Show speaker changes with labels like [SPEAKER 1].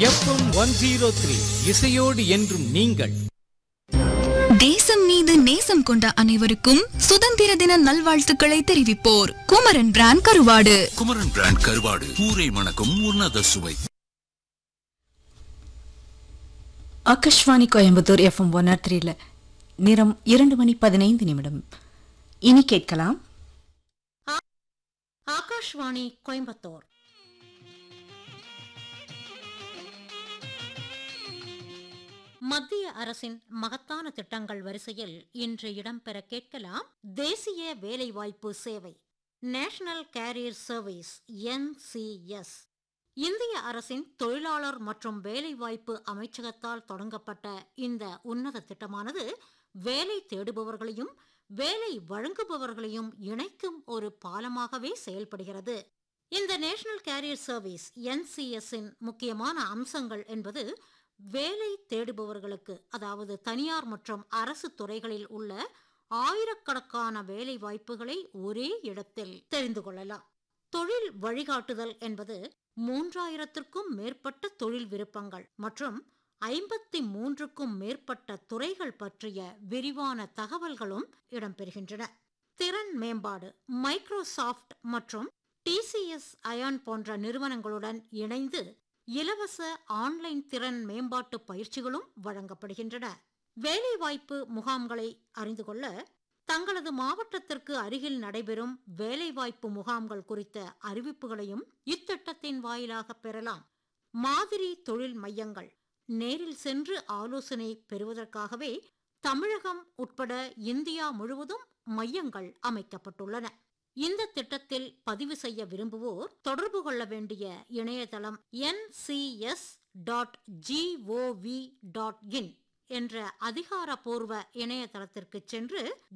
[SPEAKER 1] FM one zero three இசையோடு என்றும் நீங்கள்
[SPEAKER 2] தேசம் மீது நேசம் கொண்ட அனைவருக்கும் சுதந்திர தின நல்வாழ்த்துக்களை தெரிவிப்போர் குமரன் பிராண்ட் கருவாடு
[SPEAKER 3] குமரன் பிராண்ட் கருவாடு ஊரை மணக்கும் உன்னத சுவை
[SPEAKER 4] Akashvani Coimbatore F M one R த்ரீல நிறம் இரண்டு மணி பதினைந்து நிமிடம் இனி கேட்கலாம்
[SPEAKER 5] ஆகாஷ்வாணி கோயம்புத்தூர் மத்திய அரசின் மகத்தான திட்டங்கள் வரிசையில் இன்று இடம்பெற கேட்கலாம் தேசிய வேலைவாய்ப்பு சேவை நேஷனல் கேரியர் சர்வீஸ் என்சிஎஸ் இந்திய அரசின் தொழிலாளர் மற்றும் வேலைவாய்ப்பு அமைச்சகத்தால் தொடங்கப்பட்ட இந்த உன்னத திட்டமானது வேலை தேடுபவர்களையும் வேலை வழங்குபவர்களையும் இணைக்கும் ஒரு பாலமாகவே செயல்படுகிறது இந்த நேஷனல் கேரியர் சர்வீஸ் என்சிஎஸ் இன் முக்கியமான அம்சங்கள் என்பது வேலை தேடுபவர்களுக்கு அதாவது தனியார் மற்றும் அரசு துறைகளில் உள்ள ஆயிரக்கணக்கான வேலை வாய்ப்புகளை ஒரே இடத்தில் தெரிந்து கொள்ளலாம் தொழில் வழிகாட்டுதல் என்பது மூன்றாயிரத்திற்கும் மேற்பட்ட தொழில் விருப்பங்கள் மற்றும் ஐம்பத்தி மூன்றுக்கும் மேற்பட்ட துறைகள் பற்றிய விரிவான தகவல்களும் இடம்பெறுகின்றன திறன் மேம்பாடு மைக்ரோசாஃப்ட் மற்றும் டிசிஎஸ் அயான் போன்ற நிறுவனங்களுடன் இணைந்து இலவச ஆன்லைன் திறன் மேம்பாட்டு பயிற்சிகளும் வழங்கப்படுகின்றன வேலைவாய்ப்பு முகாம்களை அறிந்து கொள்ள தங்களது மாவட்டத்திற்கு அருகில் நடைபெறும் வேலைவாய்ப்பு முகாம்கள் குறித்த அறிவிப்புகளையும் இத்திட்டத்தின் வாயிலாக பெறலாம் மாதிரி தொழில் மையங்கள் நேரில் சென்று ஆலோசனை பெறுவதற்காகவே தமிழகம் உட்பட இந்தியா முழுவதும் மையங்கள் அமைக்கப்பட்டுள்ளன இந்த திட்டத்தில் பதிவு செய்ய விரும்புவோர் தொடர்பு கொள்ள வேண்டிய இணையதளம் N C S dot G O V dot in என்ற அதிகாரப்பூர்வ இணையதளத்திற்கு சென்று